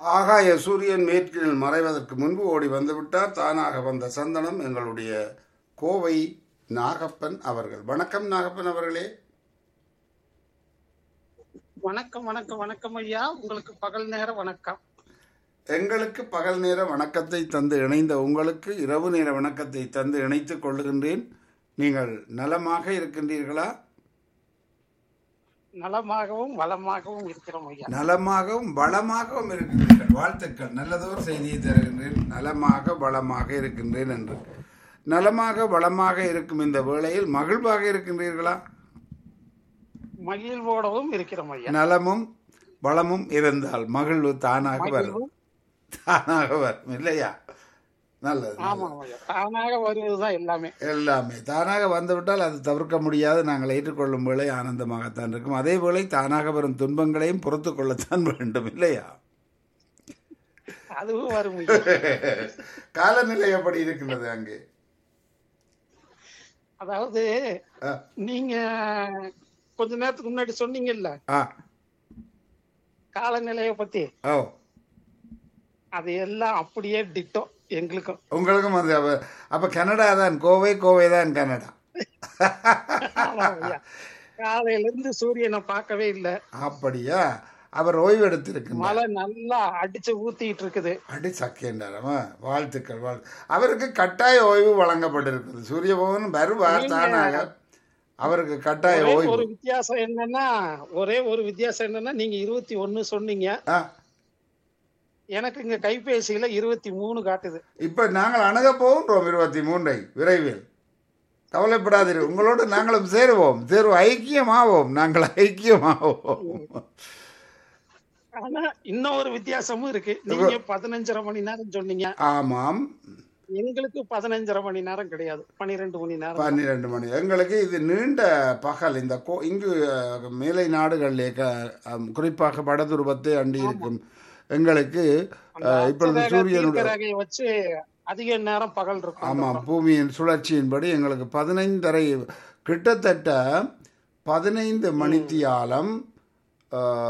ஆகாய சூரியன் மேற்கில் மறைவதற்கு முன்பு ஓடி வந்துவிட்டார் தானாக வந்த சந்தனம் எங்களுடைய கோவை நாகப்பன் அவர்கள் வணக்கம் நாகப்பன் அவர்களே வணக்கம் வணக்கம் வணக்கம் ஐயா உங்களுக்கு பகல் நேர வணக்கம் எங்களுக்கு பகல் நேர வணக்கத்தை தந்து இணைந்த உங்களுக்கு இரவு நேர வணக்கத்தை தந்து இணைத்துக் கொள்ளுகின்றேன் நீங்கள் நலமாக இருக்கின்றீர்களா நலமாகவும் வளமாகவும் இருக்கிறோம் ஐயா நலமாகவும் வளமாகவும் இருக்கின்றீர்கள் வாழ்த்துக்கள் நல்லதொரு செய்தியை தருகின்றேன் நலமாக வளமாக இருக்கின்றேன் என்று நலமாக வளமாக இருக்கும் இந்த வேளையில் மகிழ்வாக இருக்கின்றீர்களா மகிழ்வோடவும் இருக்கிறோம் ஐயா நலமும் வளமும் இருந்தால் மகிழ்வு தானாக வரும் மகிழ்வும் தானாக வரும் இல்லையா நல்லது ஆமா ஐயா தானாக வருவதுதான் எல்லாமே எல்லாமே தானாக வந்துவிட்டால் அது தவிர்க்க முடியாது நாங்கள் ஏற்றுக்கொள்ளும் வேளை ஆனந்தமாகத்தான் இருக்கும் அதே வேளை தானாக வரும் துன்பங்களையும் பொறுத்து கொள்ளத்தான் வேண்டும் இல்லையா அதுவும் வரும் ஐயா காலநிலை எப்படி இருக்கின்றது அங்கே அதாவது ஆ, நீங்க கொஞ்ச நேரத்துக்கு முன்னாடி சொன்னீங்கல்ல ஆ காலநிலைய பத்தி ஓ அது எல்லாம் அப்படியே டிட்டோ எங்களுக்கும் உங்களுக்கும் வந்து அப்ப அப்ப கனடா தான் கோவை கோவை தான் கனடா ஆமா ஐயா காலையில இருந்து சூரியனை பார்க்கவே இல்ல அப்படியா அவர் ஓய்வு எடுத்திருக்கின்றார் மழை நல்லா அடிச்சு ஊத்திட்டு இருக்குது அடி சக்கேண்டாரமா வாழ்த்துக்கள் வாழ் அவருக்கு கட்டாய ஓய்வு வழங்கப்பட்டிருக்கிறது சூரிய பகவான் வருவார் தானாக அவருக்கு கட்டாய ஒரே ஓய்வு ஒரு வித்தியாசம் என்னன்னா ஒரே ஒரு வித்தியாசம் என்னன்னா நீங்க இருபத்தி ஒண்ணு சொன்னீங்க ஆ, எனக்கு இங்க கைபேசியில இருபத்தி மூணு காட்டுது இப்ப நாங்கள் அணுக போகின்றோம் இருபத்தி மூன்றை விரைவில் கவலைப்படாதீர்கள் உங்களோடு நாங்களும் சேருவோம் சேருவோம் ஐக்கியமாவோம் நாங்கள் ஐக்கியமாவோம் ஆனா இன்னொரு வித்தியாசமும் இருக்கு நீங்க பதினஞ்சரை மணி நேரம் சொன்னீங்க ஆமாம் எங்களுக்கு பதினஞ்சரை மணி நேரம் கிடையாது பன்னிரெண்டு மணி நேரம் பன்னிரெண்டு மணி எங்களுக்கு இது நீண்ட பகல் இந்த கோ இங்கு அஹ், மேலை நாடுகளிலே க அம், குறிப்பாக வடதுருவத்தை அண்டி இருக்கும் எங்களுக்கு அஹ், இப்பொழுது சூரியனுடைய தீர்க்கரேகையை வச்சு அதிக நேரம் பகல் இருக்கும் ஆமாம் பூமியின் சுழற்சியின்படி எங்களுக்கு பதினைந்தரை கிட்டத்தட்ட பதினைந்து மணித்தியாலம்